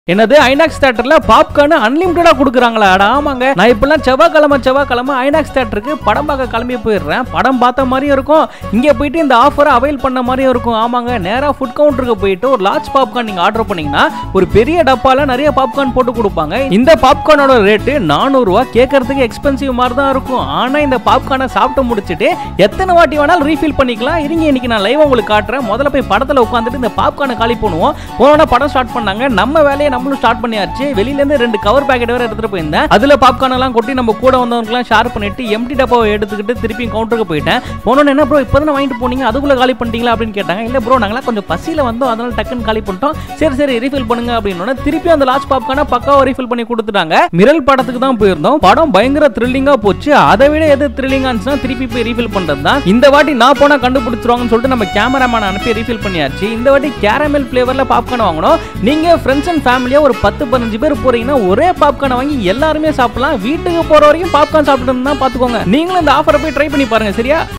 என்னது ஐநாக்ஸ் தேட்டர்ல பாப்கார்ன் அன்லிமிட்டடா கொடுக்குறாங்களா அட ஆமாங்க நான் இப்பெல்லாம் செவ்வாய்க்கிழமை செவ்வாய்க்கிழமை ஐநாக்ஸ் தேட்டருக்கு படம் பார்க்க கிளம்பி போயிடுறேன் படம் பார்த்த மாதிரியும் இருக்கும் இங்க போயிட்டு இந்த ஆஃபரை அவைல் பண்ண மாதிரியும் இருக்கும் ஆமாங்க நேரா ஃபுட் கவுண்டருக்கு போயிட்டு ஒரு லார்ஜ் பாப்கார்ன் நீங்க ஆர்டர் பண்ணீங்கன்னா ஒரு பெரிய டப்பால நிறைய பாப்கார்ன் போட்டு கொடுப்பாங்க இந்த பாப்கார்னோட ரேட்டு நானூறுரூவா கேட்கறதுக்கு எக்ஸ்பென்சிவ் மாதிரி தான் இருக்கும் ஆனா இந்த பாப்கார்னை சாப்பிட்டு முடிச்சிட்டு எத்தனை வாட்டி வேணாலும் ரீஃபில் பண்ணிக்கலாம் இருங்க இன்னைக்கு நான் லைவ் உங்களுக்கு காட்டுறேன் முதல்ல போய் படத்துல உட்காந்துட்டு இந்த பாப்கார்னை காலி பண்ணுவோம் போனோட படம் ஸ்டார்ட் பண்ணாங்க நம்ம வேலையை நம்மளும் ஸ்டார்ட் பண்ணியாச்சு வெளியில இருந்து ரெண்டு கவர் பேக்கெட் வேற எடுத்துட்டு போயிருந்தேன் அதுல பாப்கார்ன் எல்லாம் கொட்டி நம்ம கூட வந்தவங்களுக்குலாம் ஷேர் பண்ணிட்டு எம்டி டப்பாவை எடுத்துக்கிட்டு திருப்பி கவுண்டருக்கு போயிட்டேன் போனோன்னு என்ன ப்ரோ இப்போ தானே வாங்கிட்டு போனீங்க அதுக்குள்ள காலி பண்ணிட்டீங்களா அப்படின்னு கேட்டாங்க இல்ல ப்ரோ நாங்களாம் கொஞ்சம் பசியில வந்தோம் அதனால டக்குன்னு காலி பண்ணிட்டோம் சரி சரி ரீஃபில் பண்ணுங்க அப்படின்னு திருப்பி அந்த லாஸ்ட் பாப்கார்னை பக்காவா ரீஃபில் பண்ணி கொடுத்துட்டாங்க மிரல் படத்துக்கு தான் போயிருந்தோம் படம் பயங்கர த்ரில்லிங்கா போச்சு அதை விட எது த்ரில்லிங்கா இருந்துச்சுன்னா திருப்பி போய் ரீஃபில் பண்றது தான் இந்த வாட்டி நான் போனா கண்டுபிடிச்சிருவாங்கன்னு சொல்லிட்டு நம்ம கேமராமேன் அனுப்பி ரீஃபில் பண்ணியாச்சு இந்த வாட்டி கேரமல் ஃபிளேவர்ல பாப்கார்ன் வாங்கணும் நீங்க ஃப்ரெண்ட்ஸ் அண்ட் ஃபேமிலியா ஒரு பத்து பதினஞ்சு பேர் போறீங்கன்னா ஒரே பாப்கார்னை வாங்கி எல்லாருமே சாப்பிடலாம் வீட்டுக்கு போற வரைக்கும் பாப்கார்ன் சாப்பிட்டு தான் பாத்துக்கோங்க நீங்களும் இந்த ஆஃபரை போய் ட்ரை பண்ணி பாருங்க சரியா